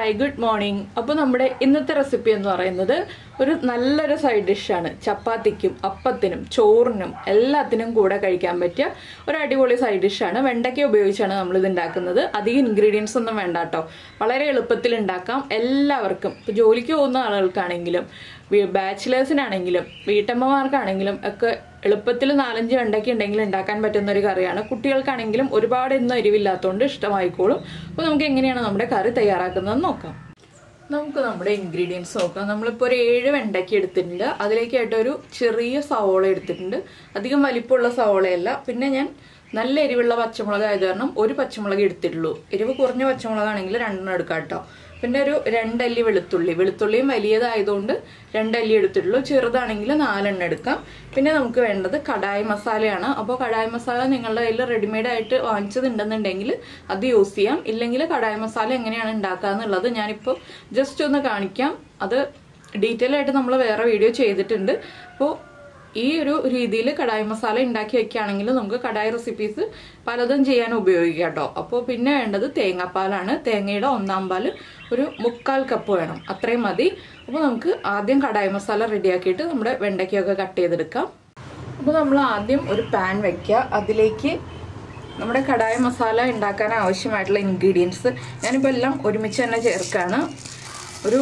hi good morning അപ്പോൾ നമ്മുടെ ഇന്നത്തെ റെസിപ്പി എന്ന് പറയുന്നത് ഒരു നല്ലൊരു സൈഡ് ഡിഷാണ് ചപ്പാത്തിക്കും അപ്പത്തിനും ചോറിനും എല്ലാത്തിനും കൂടെ കഴിക്കാൻ പറ്റിയ ഒരു അടിപൊളി സൈഡ് ഡിഷാണ് വെണ്ടയ്ക്ക ഉപയോഗിച്ചാണ് നമ്മൾ ഇത് ഉണ്ടാക്കുന്നത് അധികം ഇൻഗ്രീഡിയൻസ് ഒന്നും വേണ്ട കേട്ടോ വളരെ എളുപ്പത്തിൽ ഉണ്ടാക്കാം എല്ലാവർക്കും ഇപ്പോൾ ജോലിക്ക് പോകുന്ന ആളുകൾക്കാണെങ്കിലും ബാച്ചിലേഴ്സിനാണെങ്കിലും വീട്ടമ്മമാർക്കാണെങ്കിലും ഒക്കെ എളുപ്പത്തിൽ നാലഞ്ച് വെണ്ടയ്ക്ക ഉണ്ടെങ്കിൽ ഉണ്ടാക്കാൻ പറ്റുന്ന ഒരു കറിയാണ് കുട്ടികൾക്കാണെങ്കിലും ഒരുപാട് ഇന്ന് എരിവില്ലാത്തതുകൊണ്ട് ഇഷ്ടമായിക്കോളും അപ്പോൾ നമുക്ക് എങ്ങനെയാണ് നമ്മുടെ കറി തയ്യാറാക്കുന്നത് നോക്കാം നമുക്ക് നമ്മുടെ ഇൻഗ്രീഡിയൻസ് നോക്കാം നമ്മളിപ്പോൾ ഒരു ഏഴ് വെണ്ടയ്ക്ക എടുത്തിട്ടുണ്ട് അതിലേക്കായിട്ട് ഒരു ചെറിയ സവോള എടുത്തിട്ടുണ്ട് അധികം വലിപ്പമുള്ള സവോളയല്ല പിന്നെ ഞാൻ നല്ല എരിവുള്ള പച്ചമുളക് ആയത് കാരണം ഒരു പച്ചമുളക് എടുത്തിട്ടുള്ളൂ എരിവ് കുറഞ്ഞ പച്ചമുളകാണെങ്കിൽ രണ്ടെണ്ണം എടുക്കാം കേട്ടോ പിന്നെ ഒരു രണ്ടല്ലി വെളുത്തുള്ളി വെളുത്തുള്ളിയും വലിയതായതുകൊണ്ട് രണ്ടല്ലി എടുത്തിട്ടുള്ളൂ ചെറുതാണെങ്കിൽ നാലെണ്ണം എടുക്കാം പിന്നെ നമുക്ക് വേണ്ടത് കടായി മസാലയാണ് അപ്പോൾ കടായി മസാല നിങ്ങളുടെ കയ്യിൽ റെഡിമെയ്ഡ് ആയിട്ട് വാങ്ങിച്ചതുണ്ടെന്നുണ്ടെങ്കിൽ അത് യൂസ് ചെയ്യാം ഇല്ലെങ്കിൽ കടായി മസാല എങ്ങനെയാണ് ഉണ്ടാക്കുക എന്നുള്ളത് ഞാനിപ്പോൾ ജസ്റ്റ് ഒന്ന് കാണിക്കാം അത് ഡീറ്റെയിൽ ആയിട്ട് നമ്മൾ വേറെ വീഡിയോ ചെയ്തിട്ടുണ്ട് അപ്പോൾ ഈ ഒരു രീതിയിൽ കടായി മസാല ഉണ്ടാക്കി വെക്കുകയാണെങ്കിൽ നമുക്ക് കടായി റെസിപ്പീസ് പലതും ചെയ്യാൻ ഉപയോഗിക്കാം കേട്ടോ അപ്പോൾ പിന്നെ വേണ്ടത് തേങ്ങാപ്പാലാണ് തേങ്ങയുടെ ഒന്നാം പാൽ ഒരു മുക്കാൽ കപ്പ് വേണം അത്രയും മതി അപ്പോൾ നമുക്ക് ആദ്യം കടായി മസാല റെഡിയാക്കിയിട്ട് നമ്മുടെ വെണ്ടയ്ക്കൊക്കെ കട്ട് ചെയ്തെടുക്കാം അപ്പോൾ നമ്മൾ ആദ്യം ഒരു പാൻ വെക്കുക അതിലേക്ക് നമ്മുടെ കടായി മസാല ഉണ്ടാക്കാൻ ആവശ്യമായിട്ടുള്ള ഇൻഗ്രീഡിയൻസ് ഞാനിപ്പോൾ എല്ലാം ഒരുമിച്ച് തന്നെ ചേർക്കുകയാണ് ഒരു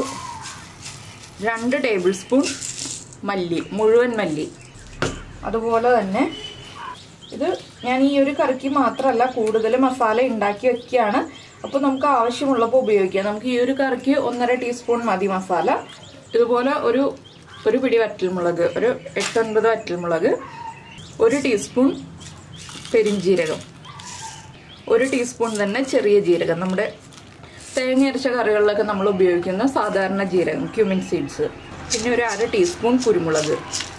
രണ്ട് ടേബിൾ സ്പൂൺ മല്ലി മുഴുവൻ മല്ലി അതുപോലെ തന്നെ ഇത് ഞാൻ ഈ ഒരു കറിക്ക് മാത്രമല്ല കൂടുതൽ മസാല ഉണ്ടാക്കി വെക്കുകയാണ് അപ്പോൾ നമുക്ക് ആവശ്യമുള്ളപ്പോൾ ഉപയോഗിക്കാം നമുക്ക് ഈ ഒരു കറിക്ക് ഒന്നര ടീസ്പൂൺ മതി മസാല ഇതുപോലെ ഒരു ഒരു പിടി വറ്റൽമുളക് ഒരു എട്ടൊൻപത് വറ്റൽമുളക് ഒരു ടീസ്പൂൺ പെരിഞ്ജീരകം ഒരു ടീസ്പൂൺ തന്നെ ചെറിയ ജീരകം നമ്മുടെ തേങ്ങ അരച്ച കറികളിലൊക്കെ നമ്മൾ ഉപയോഗിക്കുന്ന സാധാരണ ജീരകം ക്യൂമിൻ സീഡ്സ് പിന്നെ ഒരു അര ടീസ്പൂൺ കുരുമുളക്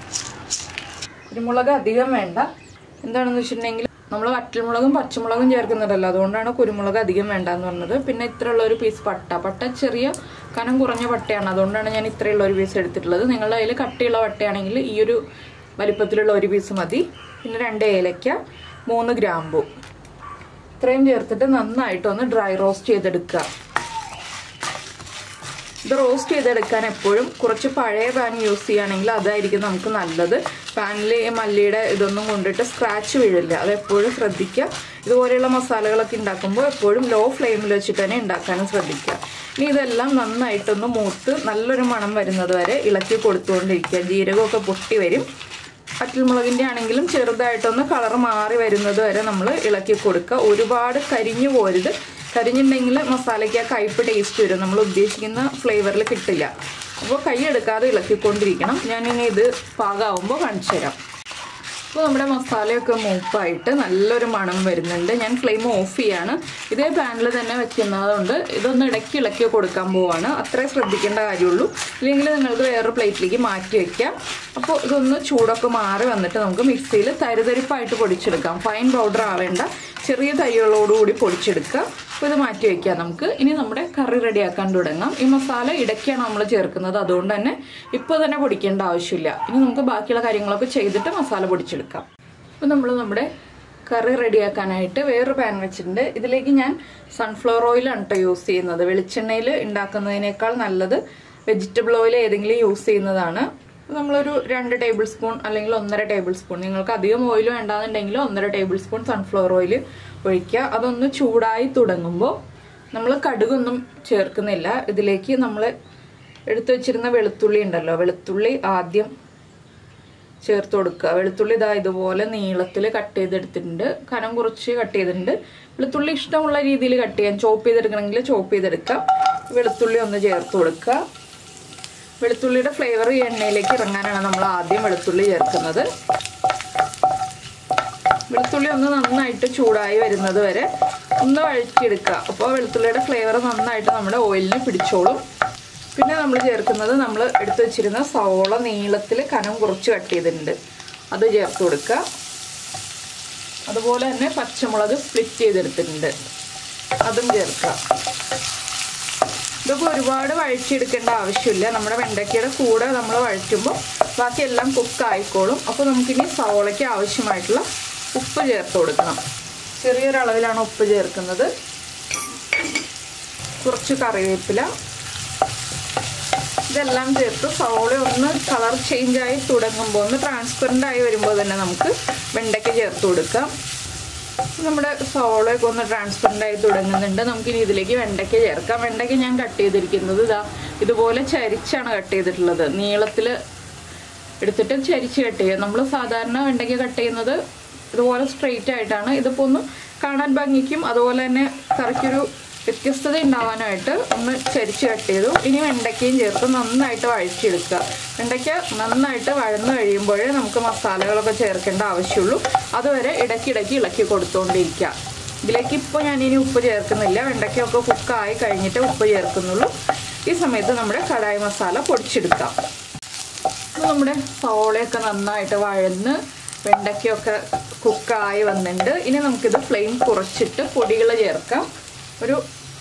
കുരുമുളക് അധികം വേണ്ട എന്താണെന്ന് വെച്ചിട്ടുണ്ടെങ്കിൽ നമ്മൾ വറ്റൽമുളകും പച്ചമുളകും ചേർക്കുന്നുണ്ടല്ലോ അതുകൊണ്ടാണ് കുരുമുളക് അധികം വേണ്ടെന്ന് പറഞ്ഞത് പിന്നെ ഇത്രയുള്ള ഒരു പീസ് പട്ട പട്ട ചെറിയ കനം കുറഞ്ഞ പട്ടയാണ് അതുകൊണ്ടാണ് ഞാൻ ഇത്രയുള്ള ഒരു പീസ് എടുത്തിട്ടുള്ളത് നിങ്ങളുടെ കയ്യിൽ കട്ടിയുള്ള പട്ടയാണെങ്കിൽ ഈ ഒരു വലിപ്പത്തിലുള്ള ഒരു പീസ് മതി പിന്നെ രണ്ട് ഏലയ്ക്ക മൂന്ന് ഗ്രാമ്പു ഇത്രയും ചേർത്തിട്ട് നന്നായിട്ടൊന്ന് ഡ്രൈ റോസ്റ്റ് ചെയ്തെടുക്കുക ഇത് റോസ്റ്റ് ചെയ്തെടുക്കാൻ എപ്പോഴും കുറച്ച് പഴയ പാൻ യൂസ് ചെയ്യുകയാണെങ്കിൽ അതായിരിക്കും നമുക്ക് നല്ലത് പാനിൽ ഈ മല്ലിയുടെ ഇതൊന്നും കൊണ്ടിട്ട് സ്ക്രാച്ച് വീഴില്ല അത് എപ്പോഴും ശ്രദ്ധിക്കുക ഇതുപോലെയുള്ള മസാലകളൊക്കെ ഉണ്ടാക്കുമ്പോൾ എപ്പോഴും ലോ ഫ്ലെയിമിൽ വെച്ചിട്ട് തന്നെ ഉണ്ടാക്കാനും ശ്രദ്ധിക്കുക ഇനി ഇതെല്ലാം നന്നായിട്ടൊന്ന് മൂത്ത് നല്ലൊരു മണം വരുന്നത് വരെ ഇളക്കി കൊടുത്തുകൊണ്ടിരിക്കുക ജീരകമൊക്കെ പൊട്ടി വരും അറ്റൽമുളകിൻ്റെ ആണെങ്കിലും ചെറുതായിട്ടൊന്ന് കളർ മാറി വരുന്നത് വരെ നമ്മൾ ഇളക്കി കൊടുക്കുക ഒരുപാട് കരിഞ്ഞു പോരുത് കരിഞ്ഞിട്ടുണ്ടെങ്കിൽ മസാലയ്ക്ക് ആ കയ്പ് ടേസ്റ്റ് വരും നമ്മൾ ഉദ്ദേശിക്കുന്ന ഫ്ലേവറിൽ കിട്ടില്ല അപ്പോൾ കൈ എടുക്കാതെ ഇളക്കിക്കൊണ്ടിരിക്കണം ഞാനിനി ഇത് പാകമാകുമ്പോൾ കാണിച്ചു തരാം അപ്പോൾ നമ്മുടെ മസാലയൊക്കെ മൂപ്പായിട്ട് നല്ലൊരു മണം വരുന്നുണ്ട് ഞാൻ ഫ്ലെയിം ഓഫ് ചെയ്യാണ് ഇതേ പാനിൽ തന്നെ വെക്കുന്നതുകൊണ്ട് ഇതൊന്ന് ഇടയ്ക്ക് ഇളക്കി കൊടുക്കാൻ പോവാണ് അത്രേ ശ്രദ്ധിക്കേണ്ട കാര്യമുള്ളൂ ഇല്ലെങ്കിൽ നിങ്ങൾക്ക് വേറൊരു പ്ലേറ്റിലേക്ക് മാറ്റി വയ്ക്കാം അപ്പോൾ ഇതൊന്ന് ചൂടൊക്കെ മാറി വന്നിട്ട് നമുക്ക് മിക്സിയിൽ തരിതരിപ്പായിട്ട് പൊടിച്ചെടുക്കാം ഫൈൻ പൗഡർ ആവേണ്ട ചെറിയ തൈകളോടുകൂടി പൊടിച്ചെടുക്കുക അപ്പോൾ ഇത് മാറ്റി വയ്ക്കാം നമുക്ക് ഇനി നമ്മുടെ കറി റെഡിയാക്കാൻ തുടങ്ങാം ഈ മസാല ഇടയ്ക്കാണ് നമ്മൾ ചേർക്കുന്നത് അതുകൊണ്ട് തന്നെ ഇപ്പോൾ തന്നെ പൊടിക്കേണ്ട ആവശ്യമില്ല ഇനി നമുക്ക് ബാക്കിയുള്ള കാര്യങ്ങളൊക്കെ ചെയ്തിട്ട് മസാല പൊടിച്ചെടുക്കാം അപ്പോൾ നമ്മൾ നമ്മുടെ കറി റെഡിയാക്കാനായിട്ട് വേറൊരു പാൻ വെച്ചിട്ടുണ്ട് ഇതിലേക്ക് ഞാൻ സൺഫ്ലവർ ഓയിലാണ് കേട്ടോ യൂസ് ചെയ്യുന്നത് വെളിച്ചെണ്ണയിൽ ഉണ്ടാക്കുന്നതിനേക്കാൾ നല്ലത് വെജിറ്റബിൾ ഓയിൽ ഏതെങ്കിലും യൂസ് ചെയ്യുന്നതാണ് നമ്മളൊരു രണ്ട് ടേബിൾ സ്പൂൺ അല്ലെങ്കിൽ ഒന്നര ടേബിൾ സ്പൂൺ നിങ്ങൾക്ക് അധികം ഓയിൽ വേണ്ടാന്നുണ്ടെങ്കിൽ ഒന്നര ടേബിൾ സ്പൂൺ സൺഫ്ലവർ ഓയിൽ ഒഴിക്കുക അതൊന്ന് ചൂടായി തുടങ്ങുമ്പോൾ നമ്മൾ കടുകൊന്നും ചേർക്കുന്നില്ല ഇതിലേക്ക് നമ്മൾ എടുത്തു വെച്ചിരുന്ന വെളുത്തുള്ളി ഉണ്ടല്ലോ വെളുത്തുള്ളി ആദ്യം ചേർത്ത് കൊടുക്കുക വെളുത്തുള്ളി ഇതാ ഇതുപോലെ നീളത്തിൽ കട്ട് ചെയ്തെടുത്തിട്ടുണ്ട് കനം കുറച്ച് കട്ട് ചെയ്തിട്ടുണ്ട് വെളുത്തുള്ളി ഇഷ്ടമുള്ള രീതിയിൽ കട്ട് ചെയ്യാൻ ചോപ്പ് ചെയ്തെടുക്കണമെങ്കിൽ ചോപ്പ് ചെയ്തെടുക്കാം വെളുത്തുള്ളി ഒന്ന് ചേർത്ത് കൊടുക്കുക വെളുത്തുള്ളിയുടെ ഫ്ലേവർ ഈ എണ്ണയിലേക്ക് ഇറങ്ങാനാണ് നമ്മൾ ആദ്യം വെളുത്തുള്ളി ചേർക്കുന്നത് വെളുത്തുള്ളി ഒന്ന് നന്നായിട്ട് ചൂടായി വരുന്നത് വരെ ഒന്ന് വഴറ്റിയെടുക്കുക അപ്പോൾ വെളുത്തുള്ളിയുടെ ഫ്ലേവർ നന്നായിട്ട് നമ്മുടെ ഓയിലിന് പിടിച്ചോളും പിന്നെ നമ്മൾ ചേർക്കുന്നത് നമ്മൾ എടുത്തു വെച്ചിരുന്ന സവോള നീളത്തിൽ കനം കുറച്ച് കട്ട് ചെയ്തിട്ടുണ്ട് അത് ചേർത്ത് കൊടുക്കുക അതുപോലെ തന്നെ പച്ചമുളക് സ്പ്ലിറ്റ് ചെയ്തെടുത്തിട്ടുണ്ട് അതും ചേർക്കുക ഇതൊക്കെ ഒരുപാട് വഴറ്റിയെടുക്കേണ്ട ആവശ്യമില്ല നമ്മുടെ വെണ്ടയ്ക്കയുടെ കൂടെ നമ്മൾ വഴറ്റുമ്പോൾ ബാക്കിയെല്ലാം കുക്ക് ആയിക്കോളും അപ്പോൾ നമുക്കിനി സവോളയ്ക്ക് ആവശ്യമായിട്ടുള്ള ഉപ്പ് ചേർത്ത് കൊടുക്കണം ചെറിയൊരളവിലാണ് ഉപ്പ് ചേർക്കുന്നത് കുറച്ച് കറിവേപ്പില ഇതെല്ലാം ചേർത്ത് സവോള ഒന്ന് കളർ ചേഞ്ച് ആയി തുടങ്ങുമ്പോൾ ഒന്ന് ട്രാൻസ്പെറൻ്റ് ആയി വരുമ്പോൾ തന്നെ നമുക്ക് വെണ്ടയ്ക്ക ചേർത്ത് കൊടുക്കാം നമ്മുടെ സവോളയൊക്കെ ഒന്ന് ട്രാൻസ്പെറൻ്റ് ആയി തുടങ്ങുന്നുണ്ട് നമുക്കിനി ഇതിലേക്ക് വെണ്ടയ്ക്ക ചേർക്കാം വെണ്ടയ്ക്ക ഞാൻ കട്ട് ചെയ്തിരിക്കുന്നത് ഇതാ ഇതുപോലെ ചരിച്ചാണ് കട്ട് ചെയ്തിട്ടുള്ളത് നീളത്തിൽ എടുത്തിട്ട് ചരിച്ച് കട്ട് ചെയ്യുക നമ്മൾ സാധാരണ വെണ്ടയ്ക്ക കട്ട് ചെയ്യുന്നത് ഇതുപോലെ സ്ട്രെയിറ്റ് ആയിട്ടാണ് ഇതിപ്പോൾ ഒന്ന് കാണാൻ ഭംഗിക്കും അതുപോലെ തന്നെ കറിക്കൊരു വ്യത്യസ്തത ഉണ്ടാവാനായിട്ട് ഒന്ന് ചരിച്ച് കട്ട് ചെയ്തു ഇനി വെണ്ടയ്ക്കയും ചേർത്ത് നന്നായിട്ട് വഴറ്റിയെടുക്കുക വെണ്ടയ്ക്ക നന്നായിട്ട് വഴന്ന് കഴിയുമ്പോഴേ നമുക്ക് മസാലകളൊക്കെ ചേർക്കേണ്ട ആവശ്യമുള്ളൂ അതുവരെ ഇടയ്ക്കിടയ്ക്ക് ഇളക്കി കൊടുത്തുകൊണ്ടിരിക്കുക ഇതിലേക്ക് ഇപ്പോൾ ഞാനിനി ഉപ്പ് ചേർക്കുന്നില്ല വെണ്ടയ്ക്കൊക്കെ കുക്കായി കഴിഞ്ഞിട്ട് ഉപ്പ് ചേർക്കുന്നുള്ളൂ ഈ സമയത്ത് നമ്മുടെ കടായി മസാല പൊടിച്ചെടുക്കാം അപ്പോൾ നമ്മുടെ സവോളയൊക്കെ നന്നായിട്ട് വഴന്ന് വെണ്ടയ്ക്കൊക്കെ കുക്കായി വന്നിട്ടുണ്ട് ഇനി നമുക്കിത് ഫ്ലെയിം കുറച്ചിട്ട് പൊടികൾ ചേർക്കാം ഒരു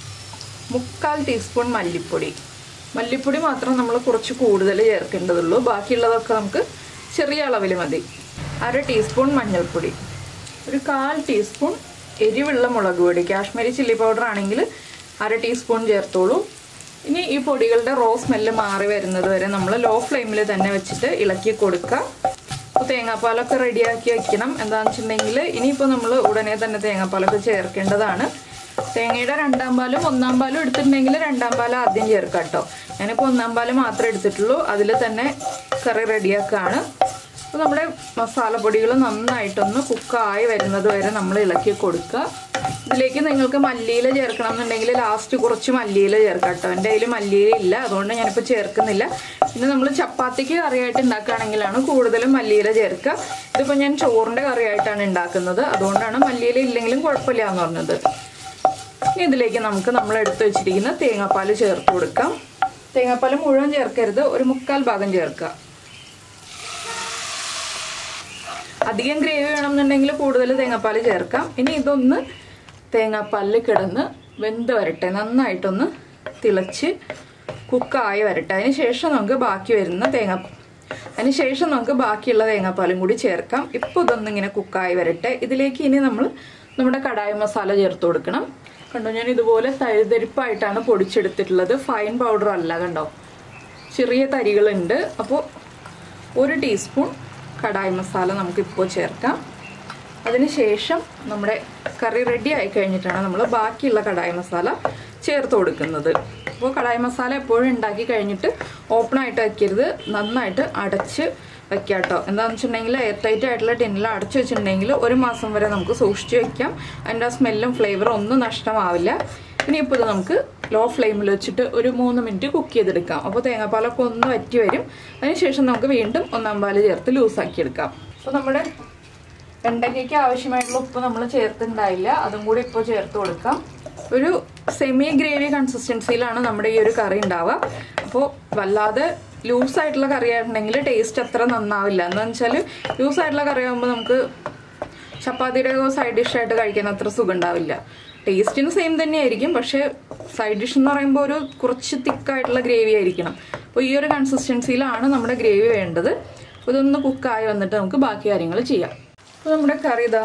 മുക്കാൽ ടീസ്പൂൺ മല്ലിപ്പൊടി മല്ലിപ്പൊടി മാത്രം നമ്മൾ കുറച്ച് കൂടുതൽ ചേർക്കേണ്ടതുള്ളൂ ബാക്കിയുള്ളതൊക്കെ നമുക്ക് ചെറിയ അളവിൽ മതി അര ടീസ്പൂൺ മഞ്ഞൾപ്പൊടി ഒരു കാൽ ടീസ്പൂൺ എരിവുള്ള മുളക് പൊടി കാശ്മീരി ചില്ലി പൗഡർ ആണെങ്കിൽ അര ടീസ്പൂൺ ചേർത്തോളൂ ഇനി ഈ പൊടികളുടെ റോ സ്മെല്ല് മാറി വരുന്നത് വരെ നമ്മൾ ലോ ഫ്ലെയിമിൽ തന്നെ വെച്ചിട്ട് ഇളക്കി കൊടുക്കുക അപ്പോൾ തേങ്ങാപ്പാലൊക്കെ റെഡിയാക്കി വെക്കണം എന്താണെന്ന് വെച്ചിട്ടുണ്ടെങ്കിൽ ഇനിയിപ്പോൾ നമ്മൾ ഉടനെ തന്നെ തേങ്ങാപ്പാലൊക്കെ ചേർക്കേണ്ടതാണ് തേങ്ങയുടെ രണ്ടാം പാലും ഒന്നാം പാലും എടുത്തിട്ടുണ്ടെങ്കിൽ രണ്ടാം പാൽ ആദ്യം ചേർക്കാം കേട്ടോ ഞാനിപ്പോൾ ഒന്നാം പാല് മാത്രമേ എടുത്തിട്ടുള്ളൂ അതിൽ തന്നെ കറി റെഡിയാക്കുകയാണ് അപ്പോൾ നമ്മുടെ മസാലപ്പൊടികൾ നന്നായിട്ടൊന്ന് കുക്കായി വരുന്നത് വരെ നമ്മൾ ഇളക്കി കൊടുക്കുക ഇതിലേക്ക് നിങ്ങൾക്ക് മല്ലിയില ചേർക്കണം എന്നുണ്ടെങ്കിൽ ലാസ്റ്റ് കുറച്ച് മല്ലിയില ചേർക്കാം കേട്ടോ എൻ്റെ കയ്യിൽ മല്ലിയില ഇല്ല അതുകൊണ്ട് ഞാനിപ്പോൾ ചേർക്കുന്നില്ല പിന്നെ നമ്മൾ ചപ്പാത്തിക്ക് കറിയായിട്ട് ഉണ്ടാക്കുകയാണെങ്കിലാണ് കൂടുതലും മല്ലിയില ചേർക്കുക ഇതിപ്പോൾ ഞാൻ ചോറിൻ്റെ കറിയായിട്ടാണ് ഉണ്ടാക്കുന്നത് അതുകൊണ്ടാണ് മല്ലിയില ഇല്ലെങ്കിലും കുഴപ്പമില്ല എന്ന് പറഞ്ഞത് ഇനി ഇതിലേക്ക് നമുക്ക് നമ്മൾ എടുത്തു വെച്ചിരിക്കുന്ന തേങ്ങാപ്പാൽ ചേർത്ത് കൊടുക്കാം തേങ്ങാപ്പാൽ മുഴുവൻ ചേർക്കരുത് ഒരു മുക്കാൽ ഭാഗം ചേർക്കുക അധികം ഗ്രേവി വേണമെന്നുണ്ടെങ്കിൽ കൂടുതൽ തേങ്ങാപ്പാൽ ചേർക്കാം ഇനി ഇതൊന്ന് തേങ്ങാപ്പാലിൽ കിടന്ന് വെന്ത് വരട്ടെ നന്നായിട്ടൊന്ന് തിളച്ച് കുക്കായി വരട്ടെ അതിന് ശേഷം നമുക്ക് ബാക്കി വരുന്ന തേങ്ങ അതിന് ശേഷം നമുക്ക് ബാക്കിയുള്ള തേങ്ങാപ്പാലും കൂടി ചേർക്കാം ഇപ്പോൾ ഇതൊന്ന് ഇങ്ങനെ കുക്കായി വരട്ടെ ഇതിലേക്ക് ഇനി നമ്മൾ നമ്മുടെ കടായി മസാല ചേർത്ത് കൊടുക്കണം കണ്ടോ ഞാൻ ഇതുപോലെ തഴുതരിപ്പായിട്ടാണ് പൊടിച്ചെടുത്തിട്ടുള്ളത് ഫൈൻ പൗഡർ അല്ല കണ്ടോ ചെറിയ തരികളുണ്ട് അപ്പോൾ ഒരു ടീസ്പൂൺ കടായി മസാല നമുക്കിപ്പോൾ ചേർക്കാം അതിനുശേഷം നമ്മുടെ കറി റെഡി ആയി കഴിഞ്ഞിട്ടാണ് നമ്മൾ ബാക്കിയുള്ള കടായി മസാല ചേർത്ത് കൊടുക്കുന്നത് അപ്പോൾ കടായി മസാല എപ്പോഴും ഉണ്ടാക്കി കഴിഞ്ഞിട്ട് ഓപ്പൺ ആയിട്ട് വയ്ക്കരുത് നന്നായിട്ട് അടച്ച് വെക്കാം കേട്ടോ എന്താണെന്ന് വെച്ചിട്ടുണ്ടെങ്കിൽ എയർ ടൈറ്റ് ആയിട്ടുള്ള ടിന്നിൽ അടച്ചു വെച്ചിട്ടുണ്ടെങ്കിൽ ഒരു മാസം വരെ നമുക്ക് സൂക്ഷിച്ച് വെക്കാം അതിൻ്റെ ആ സ്മെല്ലും ഫ്ലേവറും ഒന്നും നഷ്ടമാവില്ല ഇനിയിപ്പോൾ ഇത് നമുക്ക് ലോ ഫ്ലെയിമിൽ വെച്ചിട്ട് ഒരു മൂന്ന് മിനിറ്റ് കുക്ക് ചെയ്തെടുക്കാം അപ്പോൾ തേങ്ങാപ്പാലൊക്കെ ഒന്ന് വറ്റി വരും അതിനുശേഷം നമുക്ക് വീണ്ടും ഒന്നാം പാല് ചേർത്ത് ലൂസാക്കി എടുക്കാം അപ്പോൾ നമ്മുടെ വെണ്ടയ്ക്കയ്ക്ക് ആവശ്യമായിട്ടുള്ള ഉപ്പ് നമ്മൾ ചേർത്തിട്ടുണ്ടായില്ല അതും കൂടി ഇപ്പോൾ ചേർത്ത് കൊടുക്കാം ഒരു സെമി ഗ്രേവി കൺസിസ്റ്റൻസിയിലാണ് നമ്മുടെ ഈ ഒരു കറി ഉണ്ടാവുക അപ്പോൾ വല്ലാതെ ലൂസായിട്ടുള്ള കറി ആയിട്ടുണ്ടെങ്കിൽ ടേസ്റ്റ് അത്ര നന്നാവില്ല എന്താണെന്ന് വെച്ചാൽ ലൂസായിട്ടുള്ള കറി ആകുമ്പോൾ നമുക്ക് ചപ്പാത്തിയുടെ സൈഡ് ഡിഷായിട്ട് കഴിക്കാൻ അത്ര സുഖം ഉണ്ടാവില്ല ടേസ്റ്റിന് സെയിം തന്നെയായിരിക്കും പക്ഷേ സൈഡ് ഡിഷ് എന്ന് പറയുമ്പോൾ ഒരു കുറച്ച് തിക്കായിട്ടുള്ള ഗ്രേവി ആയിരിക്കണം അപ്പോൾ ഈ ഒരു കൺസിസ്റ്റൻസിയിലാണ് നമ്മുടെ ഗ്രേവി വേണ്ടത് അപ്പോൾ ഇതൊന്ന് കുക്കായി വന്നിട്ട് നമുക്ക് ബാക്കി കാര്യങ്ങൾ ചെയ്യാം അപ്പോൾ നമ്മുടെ കറി ഇതാ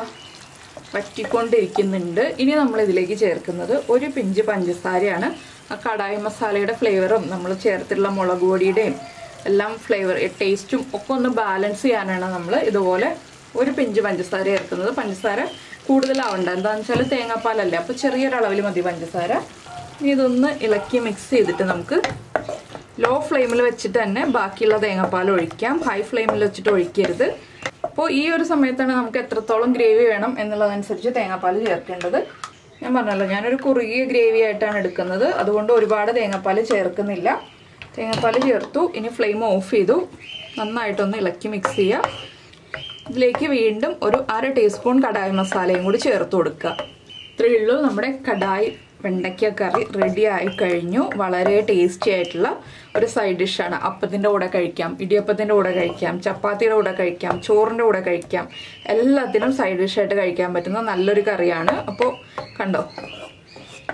വറ്റിക്കൊണ്ടിരിക്കുന്നുണ്ട് ഇനി നമ്മൾ ഇതിലേക്ക് ചേർക്കുന്നത് ഒരു പിഞ്ച് പഞ്ചസാരയാണ് ആ കടായി മസാലയുടെ ഫ്ലേവറും നമ്മൾ ചേർത്തിട്ടുള്ള മുളക് പൊടിയുടെയും എല്ലാം ഫ്ലേവർ ടേസ്റ്റും ഒക്കെ ഒന്ന് ബാലൻസ് ചെയ്യാനാണ് നമ്മൾ ഇതുപോലെ ഒരു പിഞ്ച് പഞ്ചസാര ചേർക്കുന്നത് പഞ്ചസാര കൂടുതലാവണ്ട എന്താണെന്ന് വെച്ചാൽ തേങ്ങാപ്പാലല്ലേ അപ്പോൾ ചെറിയൊരളവിൽ മതി പഞ്ചസാര ഇനി ഇതൊന്ന് ഇളക്കി മിക്സ് ചെയ്തിട്ട് നമുക്ക് ലോ ഫ്ലെയിമിൽ വെച്ചിട്ട് തന്നെ ബാക്കിയുള്ള തേങ്ങാപ്പാൽ ഒഴിക്കാം ഹൈ ഫ്ലെയിമിൽ വെച്ചിട്ട് ഒഴിക്കരുത് അപ്പോൾ ഈ ഒരു സമയത്താണ് നമുക്ക് എത്രത്തോളം ഗ്രേവി വേണം എന്നുള്ളതനുസരിച്ച് തേങ്ങാപ്പാൽ ചേർക്കേണ്ടത് ഞാൻ പറഞ്ഞല്ലോ ഞാനൊരു കുറുകിയ ഗ്രേവി ആയിട്ടാണ് എടുക്കുന്നത് അതുകൊണ്ട് ഒരുപാട് തേങ്ങാപ്പാൽ ചേർക്കുന്നില്ല തേങ്ങാപ്പാൽ ചേർത്തു ഇനി ഫ്ലെയിം ഓഫ് ചെയ്തു നന്നായിട്ടൊന്ന് ഇളക്കി മിക്സ് ചെയ്യുക ഇതിലേക്ക് വീണ്ടും ഒരു അര ടീസ്പൂൺ കടായി മസാലയും കൂടി ചേർത്ത് കൊടുക്കുക ഇത്രയേ ഉള്ളൂ നമ്മുടെ കടായി വെണ്ടയ്ക്ക കറി റെഡി ആയി കഴിഞ്ഞു വളരെ ടേസ്റ്റി ആയിട്ടുള്ള ഒരു സൈഡ് ഡിഷാണ് അപ്പത്തിൻ്റെ കൂടെ കഴിക്കാം ഇടിയപ്പത്തിൻ്റെ കൂടെ കഴിക്കാം ചപ്പാത്തിയുടെ കൂടെ കഴിക്കാം ചോറിൻ്റെ കൂടെ കഴിക്കാം എല്ലാത്തിനും സൈഡ് ഡിഷായിട്ട് കഴിക്കാൻ പറ്റുന്ന നല്ലൊരു കറിയാണ് അപ്പോൾ കണ്ടോ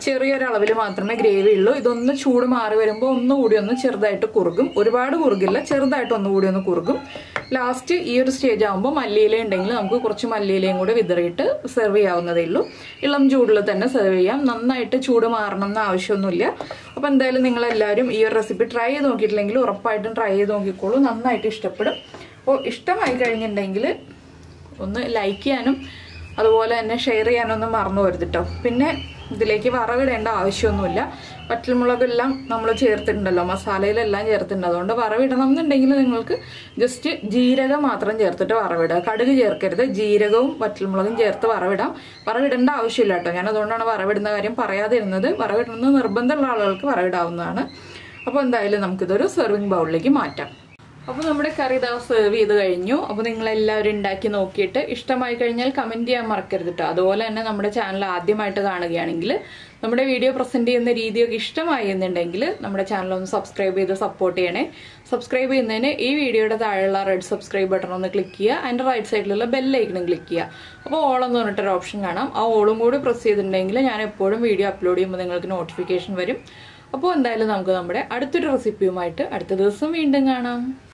ചെറിയൊരളവിൽ മാത്രമേ ഗ്രേവി ഉള്ളൂ ഇതൊന്ന് ചൂട് മാറി വരുമ്പോൾ ഒന്നുകൂടി ഒന്ന് ചെറുതായിട്ട് കുറുകും ഒരുപാട് കുറുകില്ല ചെറുതായിട്ട് ഒന്നുകൂടി ഒന്ന് കുറുകും ലാസ്റ്റ് ഈ ഒരു സ്റ്റേജ് ആകുമ്പോൾ മല്ലിയില ഉണ്ടെങ്കിൽ നമുക്ക് കുറച്ച് മല്ലിയിലയും കൂടെ വിതറിയിട്ട് സെർവ് ചെയ്യാവുന്നതേ ഉള്ളൂ ഇളം ചൂടിൽ തന്നെ സെർവ് ചെയ്യാം നന്നായിട്ട് ചൂട് മാറണം എന്ന് ആവശ്യമൊന്നുമില്ല അപ്പോൾ എന്തായാലും നിങ്ങളെല്ലാവരും ഈ ഒരു റെസിപ്പി ട്രൈ ചെയ്ത് നോക്കിയിട്ടില്ലെങ്കിൽ ഉറപ്പായിട്ടും ട്രൈ ചെയ്ത് നോക്കിക്കോളൂ നന്നായിട്ട് ഇഷ്ടപ്പെടും അപ്പോൾ ഇഷ്ടമായി കഴിഞ്ഞിട്ടുണ്ടെങ്കിൽ ഒന്ന് ലൈക്ക് ചെയ്യാനും അതുപോലെ തന്നെ ഷെയർ ചെയ്യാനൊന്നും മറന്നു പോരുത് കേട്ടോ പിന്നെ ഇതിലേക്ക് വറവിടേണ്ട ആവശ്യമൊന്നുമില്ല വറ്റൽമുളകെല്ലാം നമ്മൾ ചേർത്തിട്ടുണ്ടല്ലോ മസാലയിലെല്ലാം ചേർത്തിട്ടുണ്ട് അതുകൊണ്ട് വറവിടണം എന്നുണ്ടെങ്കിൽ നിങ്ങൾക്ക് ജസ്റ്റ് ജീരകം മാത്രം ചേർത്തിട്ട് വറവിടുക കടുക് ചേർക്കരുത് ജീരകവും വറ്റൽമുളകും ചേർത്ത് വറവിടാം വറവിടേണ്ട ആവശ്യമില്ല കേട്ടോ ഞാൻ അതുകൊണ്ടാണ് വറവിടുന്ന കാര്യം പറയാതിരുന്നത് വറവിടുന്നത് നിർബന്ധമുള്ള ആളുകൾക്ക് വറവിടാവുന്നതാണ് അപ്പോൾ എന്തായാലും നമുക്കിതൊരു സെർവിങ് ബൗളിലേക്ക് മാറ്റാം അപ്പോൾ നമ്മുടെ കറി ഇതാ സെർവ് ചെയ്ത് കഴിഞ്ഞു അപ്പോൾ നിങ്ങൾ എല്ലാവരും ഉണ്ടാക്കി നോക്കിയിട്ട് ഇഷ്ടമായി കഴിഞ്ഞാൽ കമൻറ്റ് ചെയ്യാൻ മറക്കരുത് കേട്ടോ അതുപോലെ തന്നെ നമ്മുടെ ചാനൽ ആദ്യമായിട്ട് കാണുകയാണെങ്കിൽ നമ്മുടെ വീഡിയോ പ്രസൻറ്റ് ചെയ്യുന്ന രീതിയൊക്കെ ഇഷ്ടമായി എന്നുണ്ടെങ്കിൽ നമ്മുടെ ചാനൽ ഒന്ന് സബ്സ്ക്രൈബ് ചെയ്ത് സപ്പോർട്ട് ചെയ്യണേ സബ്സ്ക്രൈബ് ചെയ്യുന്നതിന് ഈ വീഡിയോയുടെ താഴെയുള്ള റെഡ് സബ്സ്ക്രൈബ് ബട്ടൺ ഒന്ന് ക്ലിക്ക് ചെയ്യുക അതിൻ്റെ റൈറ്റ് സൈഡിലുള്ള ബെല്ലൈക്കണും ക്ലിക്ക് ചെയ്യുക അപ്പോൾ ഓൾ എന്ന് പറഞ്ഞിട്ടൊരു ഓപ്ഷൻ കാണാം ആ ഓളും കൂടി പ്രസ് ചെയ്തിട്ടുണ്ടെങ്കിൽ ഞാൻ എപ്പോഴും വീഡിയോ അപ്ലോഡ് ചെയ്യുമ്പോൾ നിങ്ങൾക്ക് നോട്ടിഫിക്കേഷൻ വരും അപ്പോൾ എന്തായാലും നമുക്ക് നമ്മുടെ അടുത്തൊരു റെസിപ്പിയുമായിട്ട് അടുത്ത ദിവസം വീണ്ടും കാണാം